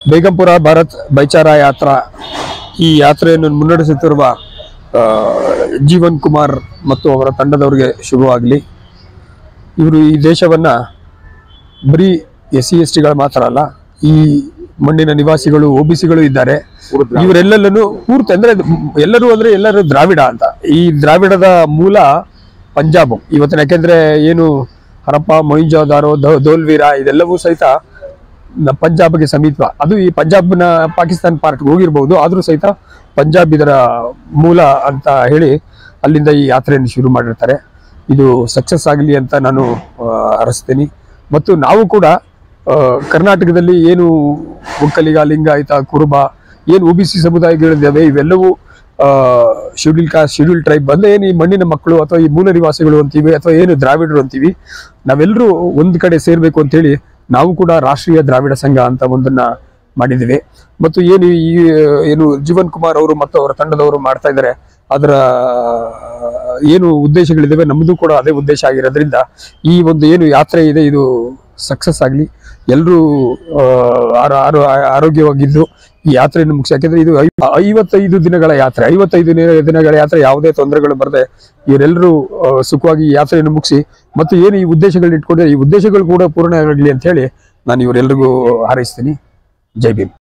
ಬೇಗಂಪುರ ಭಾರತ್ ಬೈಚಾರ ಯಾತ್ರಾ ಈ ಯಾತ್ರೆಯನ್ನು ಮುನ್ನಡೆಸುತ್ತಿರುವ ಆ, ಜೀವನ್ ಕುಮಾರ್ ಮತ್ತು ಅವರ ತಂಡದವರಿಗೆ ಶುಭವಾಗಲಿ ಇವರು ಈ ದೇಶವನ್ನ ಬರೀ ಎಸ್ ಸಿ ಎಸ್ ಟಿಗಳ ಮಾತ್ರ ಅಲ್ಲ ಈ ಮಣ್ಣಿನ ನಿವಾಸಿಗಳು ಒ ಬಿ ಸಿಗಳು ಇದ್ದಾರೆ ಇವರೆಲ್ಲರೂ ಪೂರ್ತಿ ಅಂದ್ರೆ ಎಲ್ಲರೂ ಅಂದ್ರೆ ಎಲ್ಲರೂ ದ್ರಾವಿಡ ಅಂತ ಈ ದ್ರಾವಿಡದ ಮೂಲ ಪಂಜಾಬ್ ಇವತ್ತಿನ ಯಾಕೆಂದ್ರೆ ಏನು ಹರಪ್ಪ ಮೊಹಿಂಜೋದಾರೋ ಧೋ- ಧೋಲ್ವೀರ ಇದೆಲ್ಲವೂ ಸಹಿತ ನ- ಪಂಜಾಬ್ಗೆ ಸಮೀಪ ಅದು ಈ ಪಂಜಾಬ್ನ ಪಾಕಿಸ್ತಾನ್ ಪಾರ್ಟ್ಗೆ ಹೋಗಿರ್ಬೋದು ಆದ್ರೂ ಸಹಿತ ಪಂಜಾಬ್ ಇದರ ಮೂಲ ಅಂತ ಹೇಳಿ ಅಲ್ಲಿಂದ ಈ ಯಾತ್ರೆಯನ್ನು ಶುರು ಮಾಡಿರ್ತಾರೆ ಇದು ಸಕ್ಸಸ್ ಆಗಲಿ ಅಂತ ನಾನು ಆ, ಹರಸ್ತೀನಿ ಮತ್ತು ನಾವು ಕೂಡ ಆ, ಕರ್ನಾಟಕದಲ್ಲಿ ಏನು ಒಕ್ಕಲಿಗ ಲಿಂಗಾಯತ ಕುರುಬ ಏನು ಒ ಬಿ ಸಿ ಸಮುದಾಯಗಳಿದ್ದಾವೆ ಇವೆಲ್ಲವೂ ಶೆಡ್ಯೂಲ್ ಕಾಸ್ಟ್ ಶೆಡ್ಯೂಲ್ ಟ್ರೈಬ್ ಅಂದ್ರೆ ಏನು ಈ ಮಣ್ಣಿನ ಮಕ್ಕಳು ಅಥವಾ ಈ ಮೂಲ ನಿವಾಸಿಗಳು ಅಂತೀವಿ ಅಥವಾ ಏನು ದ್ರಾವಿಡರು ಅಂತೀವಿ ನಾವೆಲ್ಲರೂ ಒಂದು ಕಡೆ ಸೇರ್ಬೇಕು ಅಂತೇಳಿ ನಾವು ಕೂಡ ರಾಷ್ಟ್ರೀಯ ದ್ರಾವಿಡ ಸಂಘ ಅಂತ ಒಂದನ್ನ ಮಾಡಿದ್ದೀವಿ ಮತ್ತು ಏನು ಈ ಏನು ಜೀವನ್ ಕುಮಾರ್ ಅವರು ಮತ್ತು ಅವರ ತಂಡದವರು ಮಾಡ್ತಾ ಇದ್ದಾರೆ ಅದರ ಏನು ಉದ್ದೇಶಗಳಿದ್ದಾವೆ ನಮ್ಮದು ಕೂಡ ಅದೇ ಉದ್ದೇಶ ಆಗಿರೋದ್ರಿಂದ ಈ ಒಂದು ಏನು ಯಾತ್ರೆ ಇದೆ ಇದು ಸಕ್ಸಸ್ ಆಗಲಿ ಎಲ್ಲರೂ ಆರೋಗ್ಯವಾಗಿದ್ದು ಈ ಯಾತ್ರೆಯನ್ನು ಮುಗಿಸಿ ಯಾಕೆಂದ್ರೆ ಇದು ಐ- ಐವತ್ತೈದು ದಿನಗಳ ಯಾತ್ರೆ ಐವತ್ತೈದು ದಿನ- ದಿನಗಳ ಯಾತ್ರೆ ಯಾವುದೇ ತೊಂದರೆಗಳು ಬರದೆ ಇವರೆಲ್ಲರೂ ಆ, ಸುಖವಾಗಿ ಈ ಯಾತ್ರೆಯನ್ನು ಮುಗಿಸಿ ಮತ್ತು ಏನು ಈ ಉದ್ದೇಶಗಳನ್ನ ಇಟ್ಕೊಂಡಿದ್ದಾರೆ ಈ ಉದ್ದೇಶಗಳು ಕೂಡ ಪೂರ್ಣ ಆಗಲಿ ಅಂತ ಹೇಳಿ ನಾನು ಇವರೆಲ್ಲರಿಗೂ ಹಾರೈಸ್ತೀನಿ ಜೈ ಭೀಮ್